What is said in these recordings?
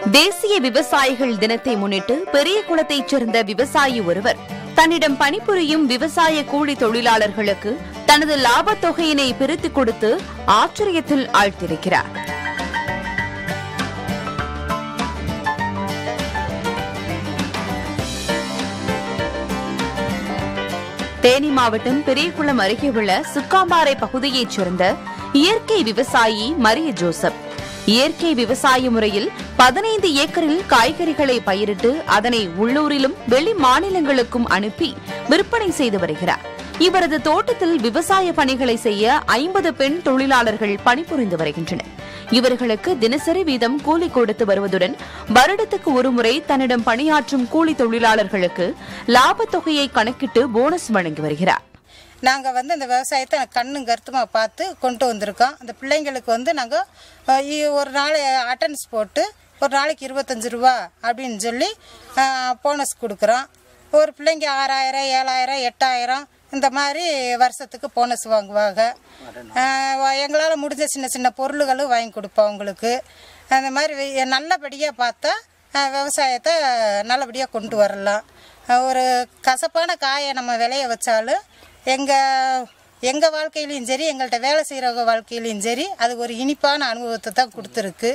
தேசிய விவசாயிகள் தினத்தை முன்னிட்டு பெரிய குளத்தைச் சேர்ந்த விவசாயி ஒருவர் தன்னிடம் பணிபுரியும் விவசாய கூலி தொழிலாளர்களுக்கு தனது லாபத் தொகையினை பிரித்துக் கொடுத்து ஆச்சரியத்தில் ஆழ்த்திருக்கிறார் தேனி மாவட்டம் பெரியகுளம் அருகே உள்ள சுக்காம்பாறை பகுதியைச் சேர்ந்த இயற்கை விவசாயி மரிய ஜோசப் இயற்கை விவசாய முறையில் பதினைந்து ஏக்கரில் காய்கறிகளை பயிரிட்டு அதனை உள்ளூரிலும் வெளி மாநிலங்களுக்கும் அனுப்பி விற்பனை செய்து வருகிறார் இவரது தோட்டத்தில் விவசாய பணிகளை செய்ய ஐம்பது பெண் தொழிலாளர்கள் பணிபுரிந்து வருகின்றனர் இவர்களுக்கு தினசரி வீதம் கூலி கொடுத்து வருவதுடன் வருடத்துக்கு ஒருமுறை தன்னிடம் பணியாற்றும் கூலி தொழிலாளர்களுக்கு லாபத் தொகையை கணக்கிட்டு போனஸ் வழங்கி வருகிறார் நாங்கள் வந்து இந்த விவசாயத்தை கண்ணும் கருத்துமாக பார்த்து கொண்டு வந்திருக்கோம் அந்த பிள்ளைங்களுக்கு வந்து நாங்கள் ஒரு நாள் அட்டன்ஸ் போட்டு ஒரு நாளைக்கு இருபத்தஞ்சு ரூபா அப்படின்னு சொல்லி போனஸ் கொடுக்குறோம் ஒரு பிள்ளைங்க ஆறாயிரம் ஏழாயிரம் எட்டாயிரம் இந்த மாதிரி வருஷத்துக்கு போனஸ் வாங்குவாங்க எங்களால் முடிஞ்ச சின்ன சின்ன பொருள்களும் வாங்கி கொடுப்போம் அவங்களுக்கு அந்த மாதிரி வி- நல்லபடியாக பார்த்தா அஹ், விவசாயத்தை நல்லபடியாக கொண்டு வரலாம் அஹ், ஒரு கசப்பான காயை நம்ம விளைய வச்சாலும் எங்கள் எங்கள் வாழ்க்கையிலையும் சரி எங்கள்கிட்ட வேலை செய்கிறவங்க வாழ்க்கையிலையும் சரி அது ஒரு இனிப்பான அனுபவத்தை தான் கொடுத்துருக்கு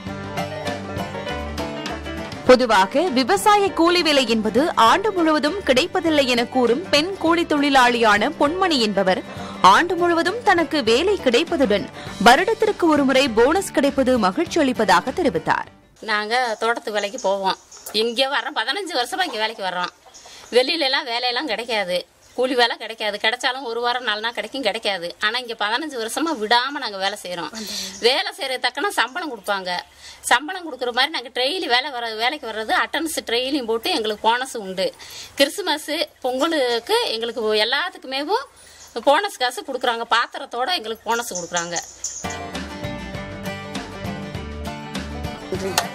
பொதுவாக விவசாய கூலி விலை என்பது ஆண்டு முழுவதும் கிடைப்பதில்லை என கூறும் பெண் கூலி தொழிலாளியான பொன்மணி என்பவர் ஆண்டு முழுவதும் தனக்கு வேலை கிடைப்பதுடன் வருடத்திற்கு ஒருமுறை போனஸ் கிடைப்பது மகிழ்ச்சி அளிப்பதாக தெரிவித்தார் நாங்கள் தோட்டத்து வேலைக்கு போவோம் இங்கே வர்றோம் பதினஞ்சு வருஷமா இங்கே வேலைக்கு வர்றோம் வெளியிலலாம் வேலையெல்லாம் கிடைக்காது கூலி வேலை கிடைக்காது கிடைச்சாலும் ஒரு வாரம் நாலு நாள் கிடைக்கும் கிடைக்காது ஆனால் இங்கே பதினஞ்சு வருஷமா விடாமல் நாங்கள் வேலை செய்கிறோம் வேலை செய்கிற தக்கன சம்பளம் கொடுப்பாங்க சம்பளம் கொடுக்குற மாதிரி நாங்கள் ட்ரெயிலி வேலை வர வேலைக்கு வர்றது அட்டன்ஸ் ட்ரெயிலையும் போட்டு எங்களுக்கு போனஸ் உண்டு கிறிஸ்துமஸு பொங்கலுக்கு எங்களுக்கு எல்லாத்துக்குமேவும் போனஸ் காசு கொடுக்குறாங்க பாத்திரத்தோட எங்களுக்கு போனஸ் கொடுக்குறாங்க